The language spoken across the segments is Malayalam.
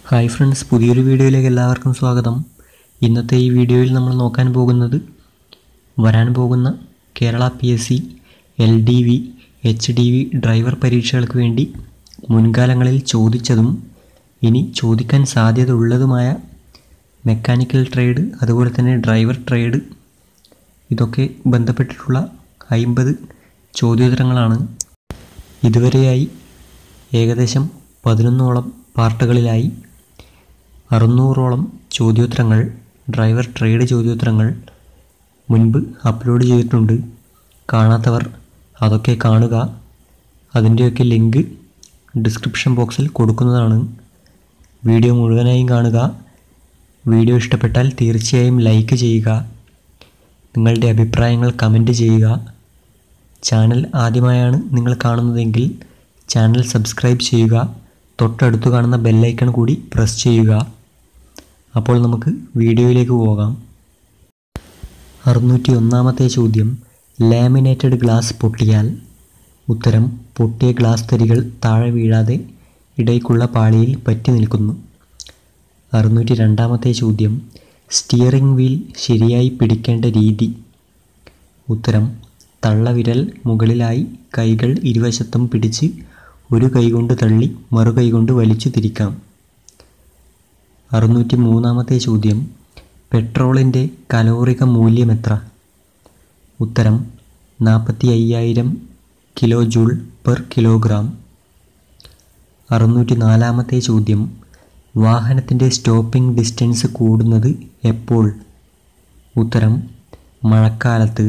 ഹായ് ഫ്രണ്ട്സ് പുതിയൊരു വീഡിയോയിലേക്ക് എല്ലാവർക്കും സ്വാഗതം ഇന്നത്തെ ഈ വീഡിയോയിൽ നമ്മൾ നോക്കാൻ പോകുന്നത് വരാൻ പോകുന്ന Kerala P S C L D V H D V driver പരീക്ഷകൾക്ക് വേണ്ടി മുൻകാലങ്ങളിൽ ചോദിച്ചതും ഇനി ചോദിക്കാൻ സാധ്യത ഉള്ളതുമായ മെക്കാനിക്കൽ ട്രേഡ് അതുപോലെ തന്നെ ഡ്രൈവർ ട്രേഡ് ഇതൊക്കെ ബന്ധപ്പെട്ടിട്ടുള്ള അയിമ്പത് ചോദ്യോത്തരങ്ങളാണ് ഇതുവരെയായി ഏകദേശം പതിനൊന്നോളം പാർട്ടുകളിലായി അറുന്നൂറോളം ചോദ്യോത്തരങ്ങൾ ഡ്രൈവർ ട്രേഡ് ചോദ്യോത്തരങ്ങൾ മുൻപ് അപ്ലോഡ് ചെയ്തിട്ടുണ്ട് കാണാത്തവർ അതൊക്കെ കാണുക അതിൻ്റെയൊക്കെ ലിങ്ക് ഡിസ്ക്രിപ്ഷൻ ബോക്സിൽ കൊടുക്കുന്നതാണ് വീഡിയോ മുഴുവനായും കാണുക വീഡിയോ ഇഷ്ടപ്പെട്ടാൽ തീർച്ചയായും ലൈക്ക് ചെയ്യുക നിങ്ങളുടെ അഭിപ്രായങ്ങൾ കമൻറ്റ് ചെയ്യുക ചാനൽ ആദ്യമായാണ് നിങ്ങൾ കാണുന്നതെങ്കിൽ ചാനൽ സബ്സ്ക്രൈബ് ചെയ്യുക തൊട്ടടുത്ത് കാണുന്ന ബെല്ലൈക്കൺ കൂടി പ്രസ് ചെയ്യുക അപ്പോൾ നമുക്ക് വീഡിയോയിലേക്ക് പോകാം അറുന്നൂറ്റി ഒന്നാമത്തെ ചോദ്യം ലാമിനേറ്റഡ് ഗ്ലാസ് പൊട്ടിയാൽ ഉത്തരം പൊട്ടിയ ഗ്ലാസ് തരികൾ താഴെ വീഴാതെ ഇടയ്ക്കുള്ള പാളിയിൽ പറ്റി നിൽക്കുന്നു അറുന്നൂറ്റി രണ്ടാമത്തെ ചോദ്യം സ്റ്റിയറിംഗ് വീൽ ശരിയായി പിടിക്കേണ്ട രീതി ഉത്തരം തള്ളവിരൽ മുകളിലായി കൈകൾ ഇരുവശത്തും പിടിച്ച് ഒരു കൈകൊണ്ട് തള്ളി മറു കൈകൊണ്ട് വലിച്ചു തിരിക്കാം അറുന്നൂറ്റി മൂന്നാമത്തെ ചോദ്യം പെട്രോളിൻ്റെ കലോറിക മൂല്യം എത്ര ഉത്തരം നാൽപ്പത്തി അയ്യായിരം കിലോ ജൂൾ പെർ കിലോഗ്രാം അറുന്നൂറ്റി നാലാമത്തെ ചോദ്യം വാഹനത്തിൻ്റെ സ്റ്റോപ്പിംഗ് ഡിസ്റ്റൻസ് കൂടുന്നത് എപ്പോൾ ഉത്തരം മഴക്കാലത്ത്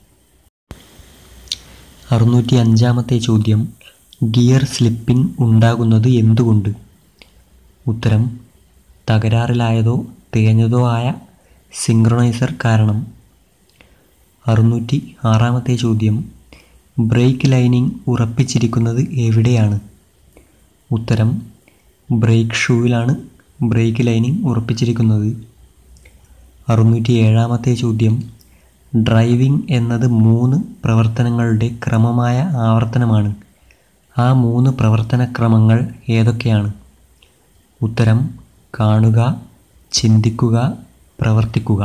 അറുന്നൂറ്റി അഞ്ചാമത്തെ ചോദ്യം ഗിയർ സ്ലിപ്പിംഗ് ഉണ്ടാകുന്നത് എന്തുകൊണ്ട് ഉത്തരം തകരാറിലായതോ തേഞ്ഞതോ ആയ സിങ്ക്രണൈസർ കാരണം അറുന്നൂറ്റി ആറാമത്തെ ചോദ്യം ബ്രേക്ക് ലൈനിങ് ഉറപ്പിച്ചിരിക്കുന്നത് എവിടെയാണ് ഉത്തരം ബ്രേക്ക് ഷൂവിലാണ് ബ്രേക്ക് ലൈനിങ് ഉറപ്പിച്ചിരിക്കുന്നത് അറുന്നൂറ്റി ഏഴാമത്തെ ചോദ്യം ഡ്രൈവിംഗ് എന്നത് മൂന്ന് പ്രവർത്തനങ്ങളുടെ ക്രമമായ ആവർത്തനമാണ് ആ മൂന്ന് പ്രവർത്തന ക്രമങ്ങൾ ഏതൊക്കെയാണ് ഉത്തരം കാണുക ചിന്തിക്കുക പ്രവർത്തിക്കുക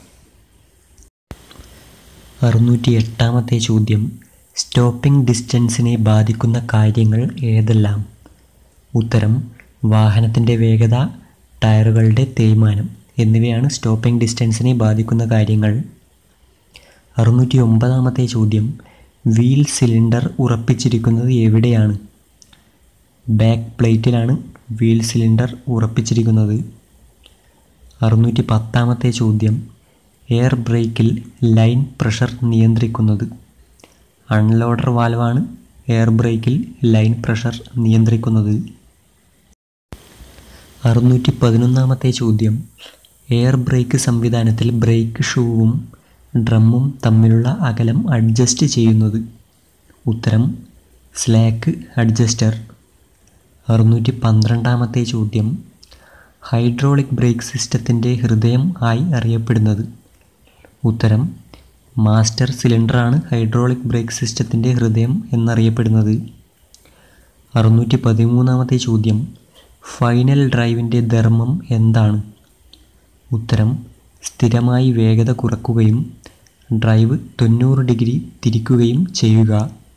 അറുന്നൂറ്റി എട്ടാമത്തെ ചോദ്യം സ്റ്റോപ്പിംഗ് ഡിസ്റ്റൻസിനെ ബാധിക്കുന്ന കാര്യങ്ങൾ ഏതെല്ലാം ഉത്തരം വാഹനത്തിൻ്റെ വേഗത ടയറുകളുടെ തേയ്മാനം എന്നിവയാണ് സ്റ്റോപ്പിംഗ് ഡിസ്റ്റൻസിനെ ബാധിക്കുന്ന കാര്യങ്ങൾ അറുന്നൂറ്റി ഒമ്പതാമത്തെ ചോദ്യം വീൽ സിലിണ്ടർ ഉറപ്പിച്ചിരിക്കുന്നത് എവിടെയാണ് ബാക്ക് പ്ലേറ്റിലാണ് വീൽ സിലിണ്ടർ ഉറപ്പിച്ചിരിക്കുന്നത് അറുന്നൂറ്റി പത്താമത്തെ ചോദ്യം എയർ ബ്രേക്കിൽ ലൈൻ പ്രഷർ നിയന്ത്രിക്കുന്നത് അൺലോഡർ വാൽവാണ് എയർ ബ്രേക്കിൽ ലൈൻ പ്രഷർ നിയന്ത്രിക്കുന്നത് അറുന്നൂറ്റി പതിനൊന്നാമത്തെ ചോദ്യം എയർ ബ്രേക്ക് സംവിധാനത്തിൽ ബ്രേക്ക് ഷൂവും ഡ്രമ്മും തമ്മിലുള്ള അകലം അഡ്ജസ്റ്റ് ചെയ്യുന്നത് ഉത്തരം സ്ലാക്ക് അഡ്ജസ്റ്റർ അറുന്നൂറ്റി പന്ത്രണ്ടാമത്തെ ചോദ്യം ഹൈഡ്രോളിക് ബ്രേക്ക് സിസ്റ്റത്തിൻ്റെ ഹൃദയം ആയി അറിയപ്പെടുന്നത് ഉത്തരം മാസ്റ്റർ സിലിണ്ടറാണ് ഹൈഡ്രോളിക് ബ്രേക്ക് സിസ്റ്റത്തിൻ്റെ ഹൃദയം എന്നറിയപ്പെടുന്നത് അറുന്നൂറ്റി പതിമൂന്നാമത്തെ ചോദ്യം ഫൈനൽ ഡ്രൈവിൻ്റെ ധർമ്മം എന്താണ് ഉത്തരം സ്ഥിരമായി വേഗത കുറക്കുകയും ഡ്രൈവ് തൊണ്ണൂറ് ഡിഗ്രി തിരിക്കുകയും ചെയ്യുക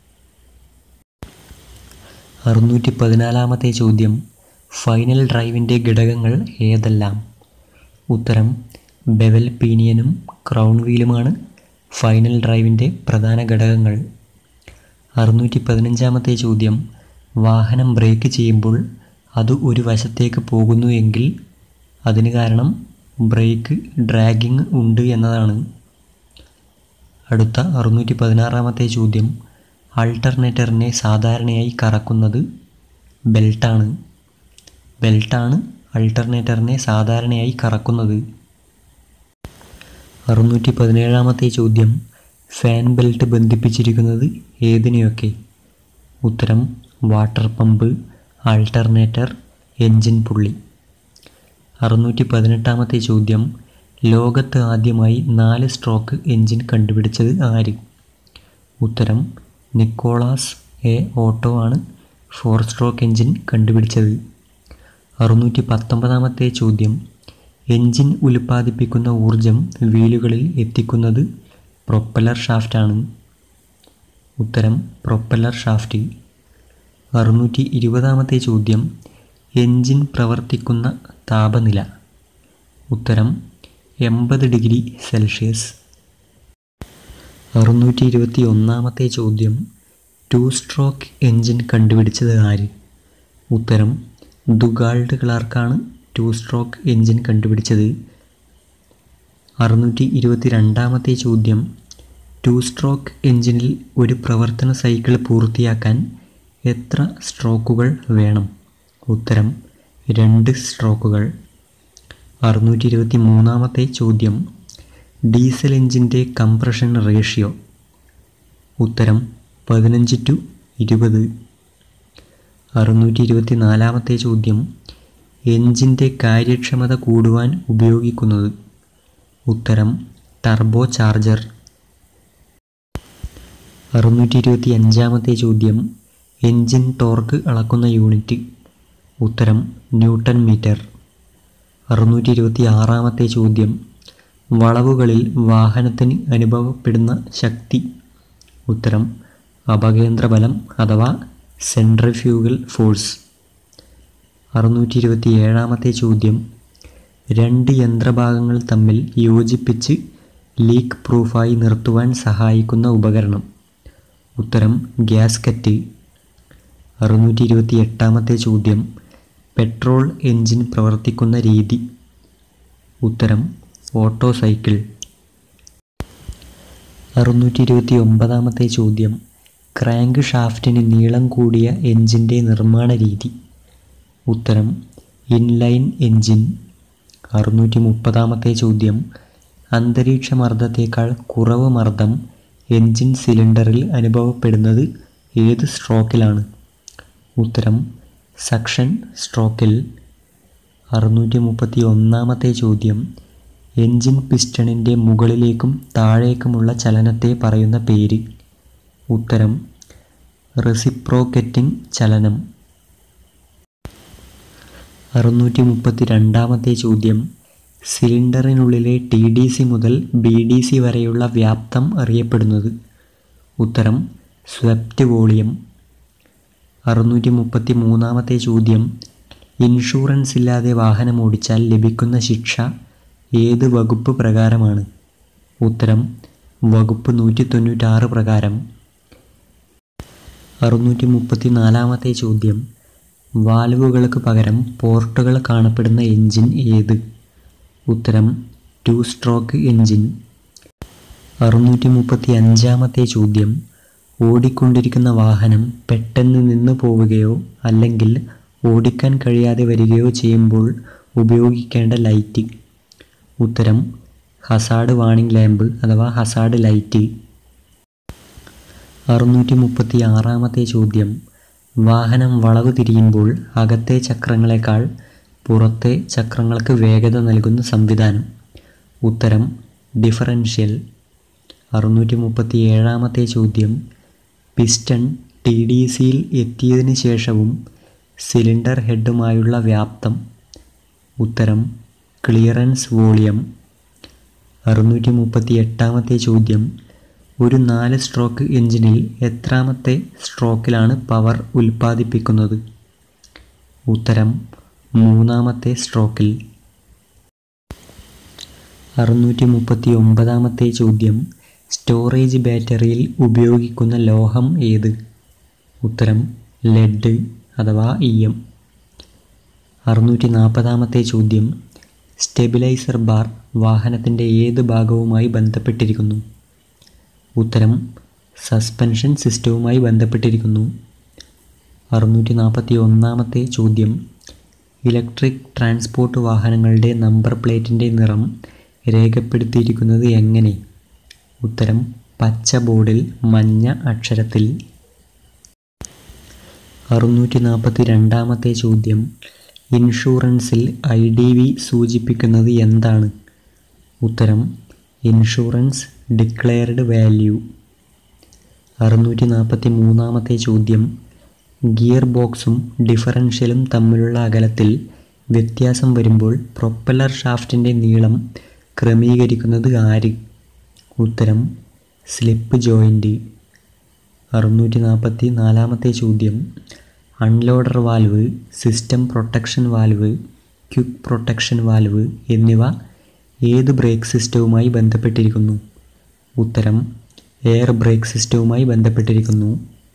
അറുന്നൂറ്റി പതിനാലാമത്തെ ചോദ്യം ഫൈനൽ ഡ്രൈവിൻ്റെ ഘടകങ്ങൾ ഏതെല്ലാം ഉത്തരം ബെവൽ പീനിയനും ക്രൗൺ വീലുമാണ് ഫൈനൽ ഡ്രൈവിൻ്റെ പ്രധാന ഘടകങ്ങൾ അറുന്നൂറ്റി പതിനഞ്ചാമത്തെ ചോദ്യം വാഹനം ബ്രേക്ക് ചെയ്യുമ്പോൾ അത് ഒരു വശത്തേക്ക് പോകുന്നു എങ്കിൽ അതിന് കാരണം ബ്രേക്ക് ഡ്രാഗിങ് ഉണ്ട് എന്നതാണ് അടുത്ത അറുന്നൂറ്റി പതിനാറാമത്തെ ചോദ്യം ആൾട്ടർനേറ്ററിനെ സാധാരണയായി കറക്കുന്നത് ബെൽറ്റാണ് ബെൽറ്റാണ് അൾട്ടർനേറ്ററിനെ സാധാരണയായി കറക്കുന്നത് അറുന്നൂറ്റി പതിനേഴാമത്തെ ചോദ്യം ഫാൻ ബെൽറ്റ് ബന്ധിപ്പിച്ചിരിക്കുന്നത് ഏതിനെയൊക്കെ ഉത്തരം വാട്ടർ പമ്പ് ആൾട്ടർനേറ്റർ എൻജിൻ പുള്ളി അറുന്നൂറ്റി പതിനെട്ടാമത്തെ ചോദ്യം ലോകത്ത് ആദ്യമായി നാല് സ്ട്രോക്ക് എൻജിൻ കണ്ടുപിടിച്ചത് ആര് ഉത്തരം നിക്കോളാസ് എ ഓട്ടോ ആണ് ഫോർ സ്ട്രോക്ക് എൻജിൻ കണ്ടുപിടിച്ചത് അറുന്നൂറ്റി പത്തൊമ്പതാമത്തെ ചോദ്യം എൻജിൻ ഉൽപ്പാദിപ്പിക്കുന്ന ഊർജം വീലുകളിൽ എത്തിക്കുന്നത് പ്രൊപ്പല്ലർ ഷാഫ്റ്റാണ് ഉത്തരം പ്രൊപ്പല്ലർ ഷാഫ്റ്റ് അറുന്നൂറ്റി ഇരുപതാമത്തെ ചോദ്യം എൻജിൻ പ്രവർത്തിക്കുന്ന താപനില ഉത്തരം എൺപത് ഡിഗ്രി സെൽഷ്യസ് അറുന്നൂറ്റി ഇരുപത്തി ഒന്നാമത്തെ ചോദ്യം ടു സ്ട്രോക്ക് എൻജിൻ കണ്ടുപിടിച്ചത് ആര് ഉത്തരം ദുഗാൾഡ് ക്ലാർക്കാണ് ടു സ്ട്രോക്ക് എൻജിൻ കണ്ടുപിടിച്ചത് അറുന്നൂറ്റി ഇരുപത്തി രണ്ടാമത്തെ ചോദ്യം ടു സ്ട്രോക്ക് എൻജിനിൽ ഒരു പ്രവർത്തന സൈക്കിൾ പൂർത്തിയാക്കാൻ എത്ര സ്ട്രോക്കുകൾ വേണം ഉത്തരം രണ്ട് സ്ട്രോക്കുകൾ അറുന്നൂറ്റി ഇരുപത്തി മൂന്നാമത്തെ ചോദ്യം ഡീസൽ എഞ്ചിൻ്റെ കംപ്രഷൻ റേഷ്യോ ഉത്തരം പതിനഞ്ച് ടു ഇരുപത് അറുന്നൂറ്റി ഇരുപത്തി നാലാമത്തെ ചോദ്യം എഞ്ചിൻ്റെ കാര്യക്ഷമത കൂടുവാൻ ഉപയോഗിക്കുന്നത് ഉത്തരം ടർബോ ചാർജർ അറുന്നൂറ്റി ഇരുപത്തി അഞ്ചാമത്തെ ചോദ്യം എൻജിൻ ടോർക്ക് അളക്കുന്ന യൂണിറ്റ് ഉത്തരം ന്യൂട്ടൺ മീറ്റർ അറുന്നൂറ്റി ഇരുപത്തി ആറാമത്തെ ചോദ്യം വളവുകളിൽ വാഹനത്തിന് അനുഭവപ്പെടുന്ന ശക്തി ഉത്തരം അപകേന്ദ്രബലം അഥവാ സെൻട്രിഫ്യൂഗൽ ഫോഴ്സ് അറുന്നൂറ്റി ഇരുപത്തി ഏഴാമത്തെ ചോദ്യം രണ്ട് യന്ത്രഭാഗങ്ങൾ തമ്മിൽ യോജിപ്പിച്ച് ലീക്ക് പ്രൂഫായി നിർത്തുവാൻ സഹായിക്കുന്ന ഉപകരണം ഉത്തരം ഗ്യാസ്കറ്റ് അറുന്നൂറ്റി ഇരുപത്തി എട്ടാമത്തെ ചോദ്യം പെട്രോൾ എൻജിൻ പ്രവർത്തിക്കുന്ന രീതി ഉത്തരം ഓട്ടോ സൈക്കിൾ അറുന്നൂറ്റി ഇരുപത്തി ഒമ്പതാമത്തെ ചോദ്യം ക്രാങ്ക് ഷാഫ്റ്റിന് നീളം കൂടിയ എൻജിൻ്റെ നിർമ്മാണ രീതി ഉത്തരം ഇൻലൈൻ എൻജിൻ അറുന്നൂറ്റി മുപ്പതാമത്തെ ചോദ്യം അന്തരീക്ഷ മർദ്ദത്തേക്കാൾ കുറവ് മർദ്ദം എൻജിൻ സിലിണ്ടറിൽ അനുഭവപ്പെടുന്നത് ഏത് സ്ട്രോക്കിലാണ് ഉത്തരം സക്ഷൻ സ്ട്രോക്കിൽ അറുന്നൂറ്റി മുപ്പത്തി ഒന്നാമത്തെ ചോദ്യം എൻജിൻ പിസ്റ്റണിൻ്റെ മുകളിലേക്കും താഴേക്കുമുള്ള ചലനത്തെ പറയുന്ന പേര് ഉത്തരം റെസിപ്രോക്കറ്റിംഗ് ചലനം അറുന്നൂറ്റി മുപ്പത്തി രണ്ടാമത്തെ ചോദ്യം സിലിണ്ടറിനുള്ളിലെ ടി ഡി സി മുതൽ ബി ഡി സി വരെയുള്ള വ്യാപ്തം അറിയപ്പെടുന്നത് ഉത്തരം സ്വെപ്റ്റ് വോളിയം അറുന്നൂറ്റി മുപ്പത്തി മൂന്നാമത്തെ ചോദ്യം ഇൻഷുറൻസ് ഇല്ലാതെ വാഹനം ഓടിച്ചാൽ ലഭിക്കുന്ന ശിക്ഷ ഏത് വകുപ്പ് പ്രകാരമാണ് ഉത്തരം വകുപ്പ് നൂറ്റി തൊണ്ണൂറ്റാറ് പ്രകാരം അറുന്നൂറ്റി മുപ്പത്തി നാലാമത്തെ ചോദ്യം വാൽവുകൾക്ക് പകരം പോർട്ടുകൾ കാണപ്പെടുന്ന എൻജിൻ ഏത് ഉത്തരം ടു സ്ട്രോക്ക് എൻജിൻ അറുന്നൂറ്റി മുപ്പത്തി അഞ്ചാമത്തെ ചോദ്യം ഓടിക്കൊണ്ടിരിക്കുന്ന വാഹനം പെട്ടെന്ന് നിന്നു പോവുകയോ അല്ലെങ്കിൽ ഓടിക്കാൻ കഴിയാതെ വരികയോ ചെയ്യുമ്പോൾ ഉപയോഗിക്കേണ്ട ലൈറ്റ് ഉത്തരം ഹസാഡ് വാണിംഗ് ലാമ്പ് അഥവാ ഹസാഡ് ലൈറ്റ് അറുന്നൂറ്റി മുപ്പത്തി ആറാമത്തെ ചോദ്യം വാഹനം വളവ് തിരിയുമ്പോൾ അകത്തെ ചക്രങ്ങളെക്കാൾ പുറത്തെ ചക്രങ്ങൾക്ക് വേഗത നൽകുന്ന സംവിധാനം ഉത്തരം ഡിഫറൻഷ്യൽ അറുന്നൂറ്റി മുപ്പത്തി ഏഴാമത്തെ ചോദ്യം പിസ്റ്റൺ ടി ഡി സിയിൽ എത്തിയതിന് ശേഷവും സിലിണ്ടർ ഹെഡുമായുള്ള വ്യാപ്തം ഉത്തരം ക്ലിയറൻസ് വോളിയം അറുന്നൂറ്റി മുപ്പത്തി എട്ടാമത്തെ ചോദ്യം ഒരു നാല് സ്ട്രോക്ക് എഞ്ചിനിൽ എത്രാമത്തെ സ്ട്രോക്കിലാണ് പവർ ഉൽപ്പാദിപ്പിക്കുന്നത് ഉത്തരം മൂന്നാമത്തെ സ്ട്രോക്കിൽ അറുന്നൂറ്റി മുപ്പത്തി ഒമ്പതാമത്തെ ചോദ്യം സ്റ്റോറേജ് ബാറ്ററിയിൽ ഉപയോഗിക്കുന്ന ലോഹം ഏത് ഉത്തരം ലെഡ് അഥവാ ഇ എം അറുന്നൂറ്റി നാൽപ്പതാമത്തെ ചോദ്യം സ്റ്റെബിലൈസർ ബാർ വാഹനത്തിൻ്റെ ഏത് ഭാഗവുമായി ബന്ധപ്പെട്ടിരിക്കുന്നു ഉത്തരം സസ്പെൻഷൻ സിസ്റ്റവുമായി ബന്ധപ്പെട്ടിരിക്കുന്നു അറുന്നൂറ്റി നാൽപ്പത്തി ഒന്നാമത്തെ ചോദ്യം ഇലക്ട്രിക് ട്രാൻസ്പോർട്ട് വാഹനങ്ങളുടെ നമ്പർ പ്ലേറ്റിൻ്റെ നിറം രേഖപ്പെടുത്തിയിരിക്കുന്നത് എങ്ങനെ ഉത്തരം പച്ച ബോർഡിൽ മഞ്ഞ അക്ഷരത്തിൽ അറുന്നൂറ്റി നാൽപ്പത്തി രണ്ടാമത്തെ ചോദ്യം ഇൻഷുറൻസിൽ ഐ ഡി വി സൂചിപ്പിക്കുന്നത് എന്താണ് ഉത്തരം ഇൻഷുറൻസ് ഡിക്ലെയർഡ് വാല്യൂ അറുന്നൂറ്റി നാൽപ്പത്തി മൂന്നാമത്തെ ചോദ്യം ഗിയർ ബോക്സും ഡിഫറൻഷ്യലും തമ്മിലുള്ള അകലത്തിൽ വ്യത്യാസം വരുമ്പോൾ പ്രൊപ്പല്ലർ ഷാഫ്റ്റിൻ്റെ നീളം ക്രമീകരിക്കുന്നത് ആര് ഉത്തരം സ്ലിപ്പ് ജോയിൻ്റ് അറുന്നൂറ്റി നാൽപ്പത്തി നാലാമത്തെ ചോദ്യം unloader valve system protection valve quick protection valve എന്നിവ ഏത് ബ്രേക്ക് സിസ്റ്റവുമായി ബന്ധപ്പെട്ടിരിക്കുന്നു ഉത്തരം എയർ ബ്രേക്ക് സിസ്റ്റവുമായി ബന്ധപ്പെട്ടിരിക്കുന്നു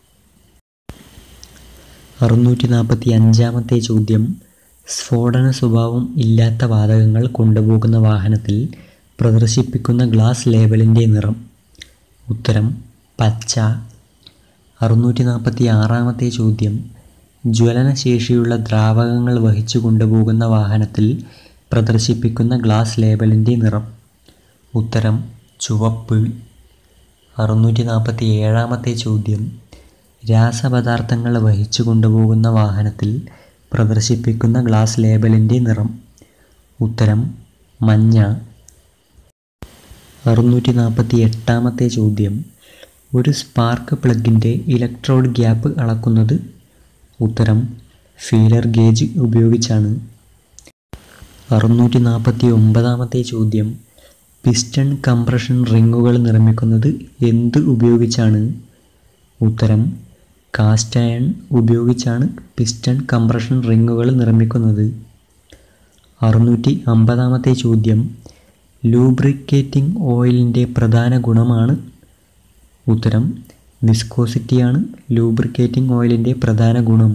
അറുന്നൂറ്റി നാൽപ്പത്തി അഞ്ചാമത്തെ ചോദ്യം സ്ഫോടന സ്വഭാവം ഇല്ലാത്ത വാതകങ്ങൾ കൊണ്ടുപോകുന്ന വാഹനത്തിൽ പ്രദർശിപ്പിക്കുന്ന ഗ്ലാസ് ലേബലിൻ്റെ നിറം ഉത്തരം പച്ച അറുന്നൂറ്റി നാൽപ്പത്തി ആറാമത്തെ ചോദ്യം ജ്വലനശേഷിയുള്ള ദ്രാവകങ്ങൾ വഹിച്ചു കൊണ്ടുപോകുന്ന വാഹനത്തിൽ പ്രദർശിപ്പിക്കുന്ന ഗ്ലാസ് ലേബലിൻ്റെ നിറം ഉത്തരം ചുവപ്പ് അറുന്നൂറ്റി നാൽപ്പത്തി ഏഴാമത്തെ ചോദ്യം രാസപദാർത്ഥങ്ങൾ വഹിച്ചു കൊണ്ടുപോകുന്ന വാഹനത്തിൽ പ്രദർശിപ്പിക്കുന്ന ഗ്ലാസ് ലേബലിൻ്റെ നിറം ഉത്തരം മഞ്ഞ അറുന്നൂറ്റി നാൽപ്പത്തി എട്ടാമത്തെ ചോദ്യം ഒരു സ്പാർക്ക് പ്ലഗിൻ്റെ ഇലക്ട്രോഡ് ഗ്യാപ്പ് അളക്കുന്നത് ഉത്തരം ഫീലർ ഗേജ് ഉപയോഗിച്ചാണ് അറുന്നൂറ്റി നാൽപ്പത്തി ഒമ്പതാമത്തെ ചോദ്യം പിസ്റ്റൺ കംപ്രഷൻ റിങ്ങുകൾ നിർമ്മിക്കുന്നത് എന്ത് ഉപയോഗിച്ചാണ് ഉത്തരം കാസ്റ്റ് അയൺ ഉപയോഗിച്ചാണ് പിസ്റ്റൺ കംപ്രഷൻ റിങ്ങുകൾ നിർമ്മിക്കുന്നത് അറുന്നൂറ്റി അമ്പതാമത്തെ ചോദ്യം ലൂബ്രിക്കേറ്റിംഗ് ഓയിലിൻ്റെ പ്രധാന ഗുണമാണ് ഉത്തരം വിസ്കോസിറ്റിയാണ് ലൂബ്രിക്കേറ്റിംഗ് ഓയിലിൻ്റെ പ്രധാന ഗുണം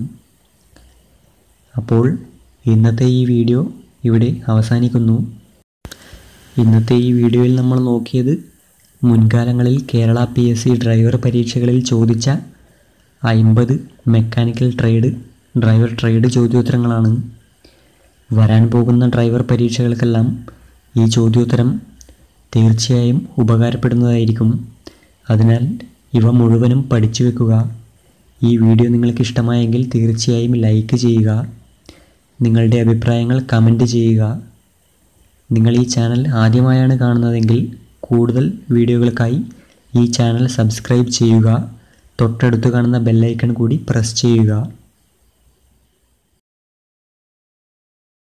അപ്പോൾ ഇന്നത്തെ ഈ വീഡിയോ ഇവിടെ അവസാനിക്കുന്നു ഇന്നത്തെ ഈ വീഡിയോയിൽ നമ്മൾ നോക്കിയത് മുൻകാലങ്ങളിൽ Kerala P S C driver പരീക്ഷകളിൽ ചോദിച്ച അൻപത് മെക്കാനിക്കൽ ട്രേഡ് ഡ്രൈവർ ട്രേഡ് ചോദ്യോത്തരങ്ങളാണ് വരാൻ പോകുന്ന ഡ്രൈവർ പരീക്ഷകൾക്കെല്ലാം ഈ ചോദ്യോത്തരം തീർച്ചയായും ഉപകാരപ്പെടുന്നതായിരിക്കും അതിനാൽ ഇവ മുഴുവനും പഠിച്ചു വെക്കുക ഈ വീഡിയോ നിങ്ങൾക്ക് ഇഷ്ടമായെങ്കിൽ തീർച്ചയായും ലൈക്ക് ചെയ്യുക നിങ്ങളുടെ അഭിപ്രായങ്ങൾ കമൻറ്റ് ചെയ്യുക നിങ്ങൾ ഈ ചാനൽ ആദ്യമായാണ് കാണുന്നതെങ്കിൽ കൂടുതൽ വീഡിയോകൾക്കായി ഈ ചാനൽ സബ്സ്ക്രൈബ് ചെയ്യുക തൊട്ടടുത്ത് കാണുന്ന ബെല്ലൈക്കൺ കൂടി പ്രസ് ചെയ്യുക